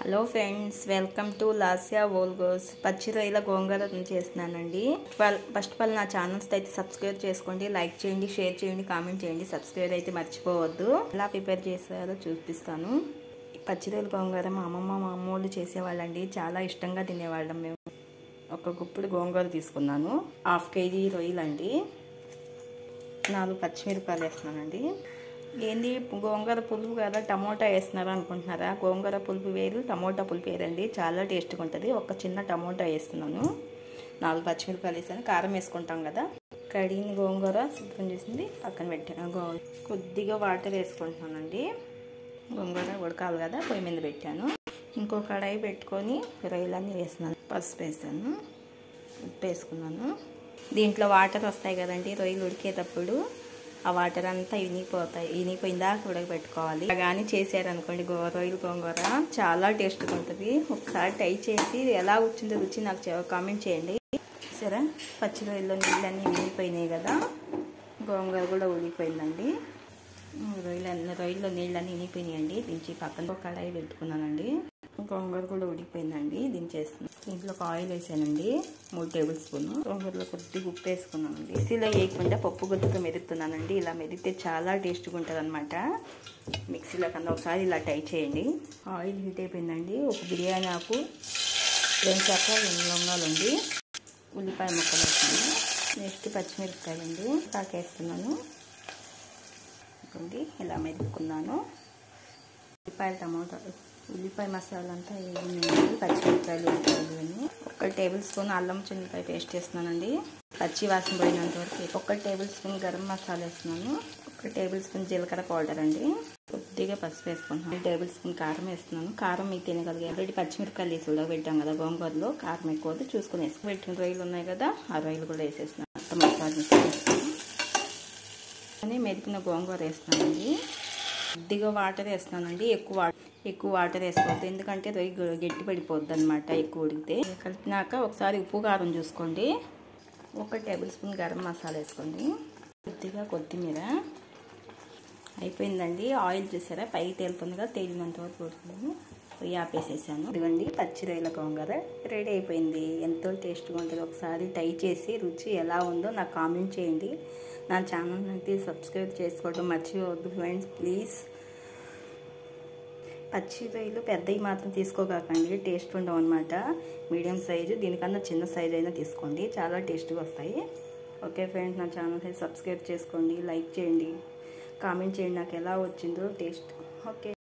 hello friends welcome to Lasya vlogs పచ్చి రొయ్యల గోంగూర చేస్తున్నానండి ఫస్ట్ ఆఫ్ ఆల్ నా ఛానల్స్ అయితే సబ్స్క్రైబ్ చేసుకోండి లైక్ చేయండి షేర్ చేయండి కామెంట్ చేయండి సబ్స్క్రైబ్ అయితే మర్చిపోవద్దు ఎలా ప్రిపేర్ చేస్తారో చూపిస్తాను ఈ పచ్చి రొయ్యల గోంగూర మా అమ్మమ్మ మా అమ్మోళ్ళు చేసేవాళ్ళండి చాలా ఇష్టంగా తినేవాళ్ళం మేము ఒక గుప్పుడు గోంగూర తీసుకున్నాను హాఫ్ కేజీ రొయ్యలండి నాలుగు పచ్చిమిరపకాయలు వేస్తున్నానండి ఏంది గోంగూర పులుపు కదా టమోటా వేస్తున్నారు అనుకుంటున్నారా గోంగూర పులుపు వేరు టమోటా పులుపు వేరండి చాలా టేస్ట్గా ఉంటుంది ఒక చిన్న టమోటా వేస్తున్నాను నాలుగు పచ్చిమిరపకాయలు వేసాను కారం వేసుకుంటాం కదా కడిగిన గోంగూర శుభ్రం చేసింది పక్కన పెట్టాను గో కొద్దిగా వాటర్ వేసుకుంటున్నానండి గోంగూర ఉడకాలి కదా పొయ్యి మీద పెట్టాను ఇంకో కడాయి పెట్టుకొని రొయ్యలన్నీ వేస్తున్నాను పసుపు వేసాను ఉప్పు వేసుకున్నాను దీంట్లో వాటర్ వస్తాయి కదండి రొయ్యలు ఉడికేటప్పుడు ఆ వాటర్ అంతా ఇనిగిపోతాయి ఇనిగిపోయిందాక ఉడకబెట్టుకోవాలి కానీ చేశారనుకోండి గో రొయ్యలు గోంగూర చాలా టేస్ట్గా ఉంటుంది ఒకసారి ట్రై చేసి ఎలా వచ్చిందో రుచి నాకు కామెంట్ చేయండి సరే పచ్చి రొయ్యల్లో నీళ్ళన్నీ వినిగిపోయినాయి కదా గోంగూర కూడా ఉడికిపోయిందండి రొయ్యలు రొయ్యల్లో నీళ్ళన్నీ ఇనిగిపోయినాయండి దించి పక్కన ఒక కడాయి పెట్టుకున్నానండి గోంగూర కూడా ఉడికిపోయిందండి దించేస్తున్నాను దీంట్లో ఒక ఆయిల్ వేసానండి మూడు టేబుల్ స్పూన్ గోంగూరలో కొద్దిగా ఉప్పు వేసుకున్నానండి మిక్సీలో వేయకుండా పప్పు గుత్తుతో మెదుపుతున్నానండి ఇలా మెదిపితే చాలా టేస్ట్గా ఉంటుంది అనమాట మిక్సీలో కన్నా ఒకసారి ఇలా ట్రై చేయండి ఆయిల్ హీట్ అయిపోయిందండి ఒక బిర్యానీ ఆకు రెండు చక్క రెండు లొంగాలు ఉంది ఉల్లిపాయ ముక్కలు వేస్తున్నాను నెక్స్ట్ పచ్చిమిరపకాయలు అండి కాకేస్తున్నాను ఇలా మెదుపుకున్నాను ఉల్లిపాయలు టమాటా ఉల్లిపాయ మసాలా అంతా వేయండి పచ్చిమిరపకాయలు ఉల్లిపాయలు ఇవన్నీ ఒక టేబుల్ స్పూన్ అల్లం చిన్నపాయ పేస్ట్ వేస్తున్నానండి పచ్చి వాసన పోయినంత వరకు ఒక టేబుల్ స్పూన్ గరం మసాలా వేస్తున్నాను ఒక టేబుల్ స్పూన్ జీలకర్ర పౌడర్ అండి కొద్దిగా పసుపు వేసుకుంటున్నాను టేబుల్ స్పూన్ కారం వేస్తున్నాను కారం మీకు తినగలిగే ఆల్రెడీ పచ్చిమిరపకాయలు వేసి ఉడకబెట్టాం కదా గోంగూరలో కారం ఎక్కువ చూసుకుని వేసుకుని పెట్టిన రొయ్యలు ఉన్నాయి కదా ఆ రొయ్యలు కూడా వేసేస్తున్నాను అంత మసాలా వేస్తున్నాను మెదిపిన గోంగూర వేస్తున్నానండి కొద్దిగా వాటర్ వేస్తున్నానండి ఎక్కువ ఎక్కువ వాటర్ వేసుకోవద్దు ఎందుకంటే రొయ్య గట్టి పడిపోద్ది అనమాట ఎక్కువ ఉడికితే కలిపినాక ఒకసారి ఉప్పు కారం చూసుకోండి ఒక టేబుల్ స్పూన్ గరం మసాలా వేసుకోండి కొద్దిగా కొత్తిమీర అయిపోయిందండి ఆయిల్ చూసారా పైకి తేలుతుందిగా తేలినంత వరకు ఉడుతుంది పొయ్యి ఆపేసేసాను ఇదిగోండి పచ్చి రొయ్యల గోంగూర రెడీ అయిపోయింది ఎంతో టేస్ట్గా ఉంటుంది ఒకసారి ట్రై చేసి రుచి ఎలా ఉందో నాకు కామెంట్ చేయండి నా ఛానల్ అయితే సబ్స్క్రైబ్ చేసుకోవడం మర్చిపోవద్దు ఫ్రెండ్స్ ప్లీజ్ పచ్చి రొయ్యలు పెద్దవి మాత్రం తీసుకోకండి టేస్ట్ ఉండవు అనమాట మీడియం సైజు దీనికన్నా చిన్న సైజు అయినా తీసుకోండి చాలా టేస్ట్గా వస్తాయి ఓకే ఫ్రెండ్స్ నా ఛానల్ అయితే సబ్స్క్రైబ్ చేసుకోండి లైక్ చేయండి కామెంట్ చేయండి నాకు ఎలా వచ్చిందో టేస్ట్ ఓకే